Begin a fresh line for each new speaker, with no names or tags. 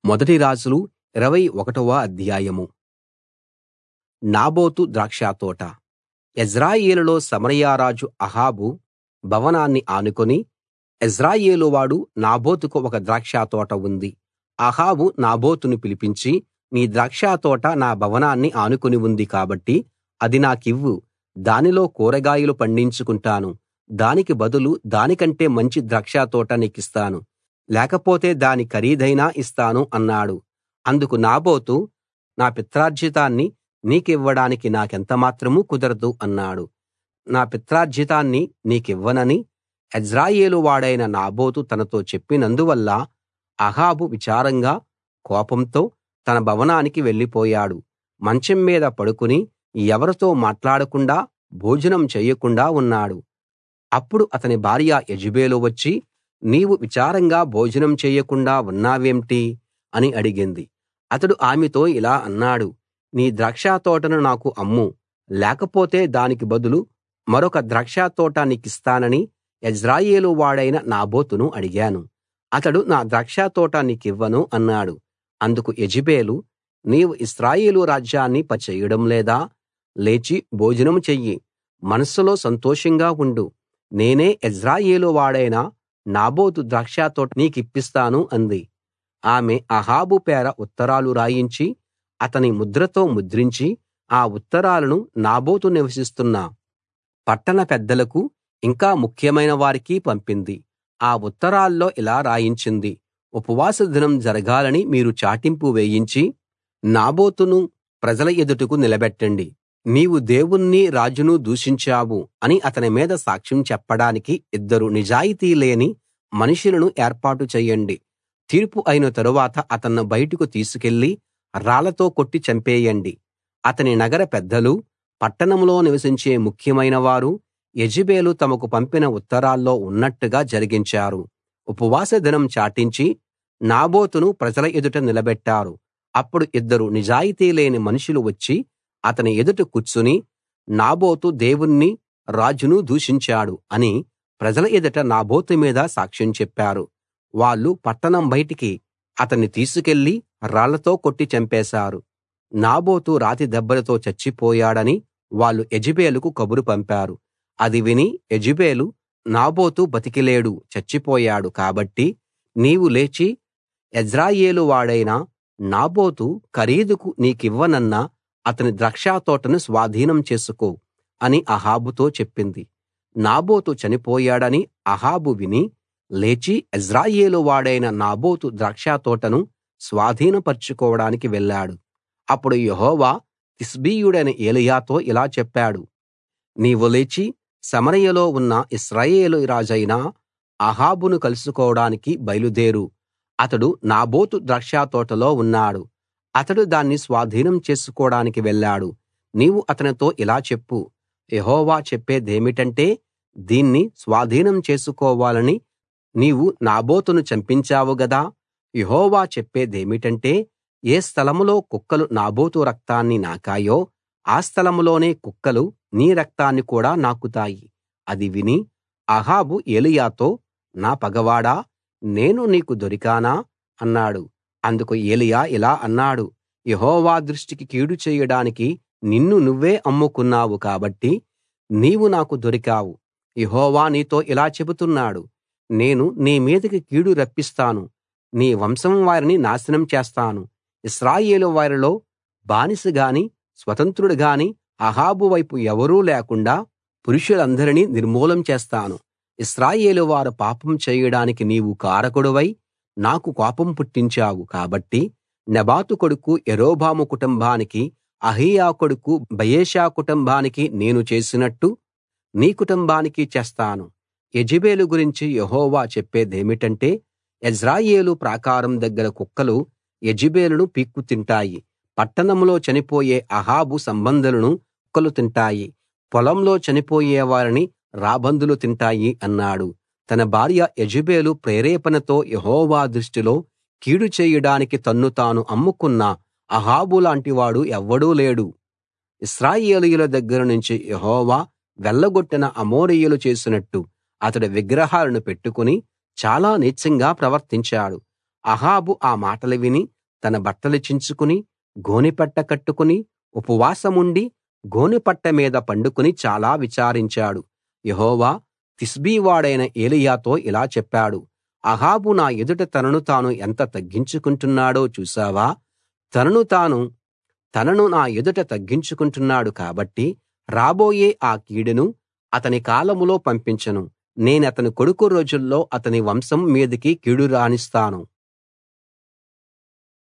మొదటి రాజులు 21వ అధ్యాయం నాబోతు ద్రాక్షతోట యెజ్రెయేలులో సమరయ రాజు అహాబు భవనాన్ని ఆనుకుని యెజ్రెయేలు వాడు నాబోతుకు ఒక ద్రాక్షతోట ఉంది అహాబు నాబోతును పిలిపించి నీ ద్రాక్షతోట నా భవనాన్ని ఆనుకుని ఉంది కాబట్టి అది నాకివ్వు దానిలో కూరగాయలు పండించుకుంటాను దానికి బదులు దానికంటే మంచి ద్రాక్షతోట నీకిస్తాను లేకపోతే దాని ఖరీదైనా ఇస్తాను అన్నాడు అందుకు నాబోతు నా పిత్రార్జితాన్ని నీకివ్వడానికి నాకెంతమాత్రం కుదరదు అన్నాడు నా పిత్రార్జితాన్ని నీకివ్వనని యెజ్రెయేలు వాడైన నాబోతు తనతో చెప్పినందువల్ల అహాబు విచారంగా కోపంతో తన భవనానికి వెళ్ళిపోయాడు మంచం మీద పడుకుని ఎవరితో మాట్లాడకుండా భోజనం చేయకుండా ఉన్నాడు అప్పుడు అతని భార్య యెజెబెలు వచ్చి నీవు విచారంగా భోజనం చేయకుండా ఉన్నావేంటి అని అడిగింది అతడు ఆమెతో ఇలా అన్నాడు నీ ద్రాక్షతోటను నాకు అమ్ము లేకపోతే దానికి బదులు మరొక ద్రాక్షతోట నీకిస్తానని యెజ్రెయేలు వాడైన నాబోతును అడిగాను అతడు నా ద్రాక్షతోట నీకివ్వను అన్నాడు అందుకు యెజెబెలు నీవు ఇశ్రాయేలు రాజ్యాన్ని చేయడం లేదా లేచి భోజనం చెయ్యి మనస్సులో సంతోషంగా ఉండు నేనే యెజ్రెయేలు వాడైన నాబోతు ద్రాక్షతోట నీకిప్పిస్తాను అంది ఆమె అహాబు పేర ఉత్తరాలు రాయించి అతని ముద్రతో ముద్రించి ఆ ఉత్తరాలను నాబోతు నివసిస్తున్న పట్టణ పెద్దలకు ఇంకా ముఖ్యమైన వారికి పంపింది ఆ ఉత్తరాల్లో ఇలా రాయించింది ఉపవాస దినం జరగాలని మీరు చాటింపు వేయించి నాబోతును ప్రజల ఎదుటకు నిలబెట్టండి నీవు దేవుణ్ణి రాజును దూషించావు అని అతని మీద సాక్ష్యం చెప్పడానికి ఇద్దరు నిజాయితీ లేని మనుషులను ఏర్పాటు చేయండి తీర్పు అయిన తరువాత అతన్ని బయటకు తీసుకెళ్లి రాళ్లతో కొట్టి చంపేయండి అతని నగర పెద్దలు పట్టణంలో నివసించే ముఖ్యమైన వారు యెజెబెలు తమకు పంపిన ఉత్తరాల్లో ఉన్నట్టుగా జరిగించారు ఉపవాస దినం చాటించి నాబోతును ప్రజల ఎదుట నిలబెట్టారు అప్పుడు ఇద్దరు నిజాయితీ లేని మనుషులు వచ్చి అతని ఎదుట కూర్చుని నాబోతు దేవుణ్ణి రాజును దూషించాడు అని ప్రజల ఎదుట నాబోతు మీద సాక్ష్యం చెప్పారు వాళ్ళు పట్టణం బయటికి అతన్ని తీసుకెళ్లి రాళ్లతో కొట్టి చంపేశారు నాబోతు రాతి దెబ్బలతో చచ్చిపోయాడని వాళ్ళు యెజెబెలుకు కబురు పంపారు అది విని యెజెబెలు నాబోతు బతికిలేడు చచ్చిపోయాడు కాబట్టి నీవు లేచి యెజ్రెయేలు వాడైన నాబోతు ఖరీదుకు నీకివ్వనన్న అతని ద్రాక్షతోటను స్వాధీనం చేసుకో అని అహాబుతో చెప్పింది నాబోతు చనిపోయాడని అహాబు విని లేచి యెజ్రెయేలు వాడైన నాబోతు ద్రాక్షతోటను స్వాధీనపరచుకోవడానికి వెళ్ళాడు అప్పుడు యెహోవా తిష్బీయుడైన ఏలీయాతో ఇలా చెప్పాడు నీవు లేచి సమరయలో ఉన్న ఇశ్రాయేలు రాజైన అహాబును కలుసుకోవడానికి బయలుదేరు అతడు నాబోతు ద్రాక్షతోటలో ఉన్నాడు అతడు దాన్ని స్వాధీనం చేసుకోవడానికి వెళ్ళాడు నీవు అతనితో ఇలా చెప్పు యెహోవా చెప్పేదేమిటంటే దీన్ని స్వాధీనం చేసుకోవాలని నీవు నాబోతును చంపించావు గదా యెహోవా చెప్పేదేమిటంటే ఏ స్థలంలో కుక్కలు నాబోతు రక్తాన్ని నాకాయో ఆ స్థలంలోనే కుక్కలు నీ రక్తాన్ని కూడా నాకుతాయి అది విని అహాబు ఏలీయాతో నా పగవాడా నేను నీకు దొరికానా అన్నాడు అందుకు ఏలీయా ఇలా అన్నాడు యెహోవా దృష్టికి కీడు చేయడానికి నిన్ను నువ్వే అమ్ముకున్నావు కాబట్టి నీవు నాకు దొరికావు యెహోవా నీతో ఇలా చెబుతున్నాడు నేను నీ మీదికి కీడు రప్పిస్తాను నీ వంశం వారిని నాశనం చేస్తాను ఇశ్రాయేలు వారిలో బానిస గాని స్వతంత్రుడు గాని అహాబు వైపు ఎవరూ లేకుండా పురుషులందరినీ నిర్మూలం చేస్తాను ఇశ్రాయేలు వారు పాపం చేయడానికి నీవు కారకుడివై నాకు కోపం పుట్టించావు కాబట్టి నెబాతు కొడుకు యరొబాము కుటుంబానికి అహీయా కొడుకు బయెషా కుటుంబానికి నేను చేసినట్టు నీ కుటుంబానికి చేస్తాను యెజెబెలు గురించి యెహోవా చెప్పేదేమిటంటే యెజ్రెయేలు ప్రాకారం దగ్గర కుక్కలు యెజెబెలును పీక్కు తింటాయి పట్టణంలో చనిపోయే అహాబు సంబంధులను కుక్కలు తింటాయి పొలంలో చనిపోయే వారిని రాబందులు తింటాయి అన్నాడు తన భార్య యెజెబెలు ప్రేరేపణతో యెహోవా దృష్టిలో కీడు చేయడానికి తన్ను తాను అమ్ముకున్న అహాబు లాంటివాడు ఎవ్వడూ లేడు ఇశ్రాయేలీయుల దగ్గర నుంచి యెహోవా వెళ్ళగొట్టిన అమోరీయులు చేసినట్టు అతడు విగ్రహాలను పెట్టుకుని చాలా నీచంగా ప్రవర్తించాడు అహాబు ఆ మాటలు విని తన బట్టలు చించుకుని గోనెపట్ట కట్టుకుని ఉపవాసముండి గోనెపట్ట మీద పండుకుని చాలా విచారించాడు యెహోవా తిష్బీ వాడైన ఏలీయాతో ఇలా చెప్పాడు అహాబు నా ఎదుట తనను తాను ఎంత తగ్గించుకుంటున్నాడో చూశావా తనను తాను తనను నా ఎదుట తగ్గించుకుంటున్నాడు కాబట్టి రాబోయే ఆ కీడును అతని కాలంలో పంపించను నేనతని కొడుకు రోజుల్లో అతని వంశం మీదికి కీడు రానిస్తాను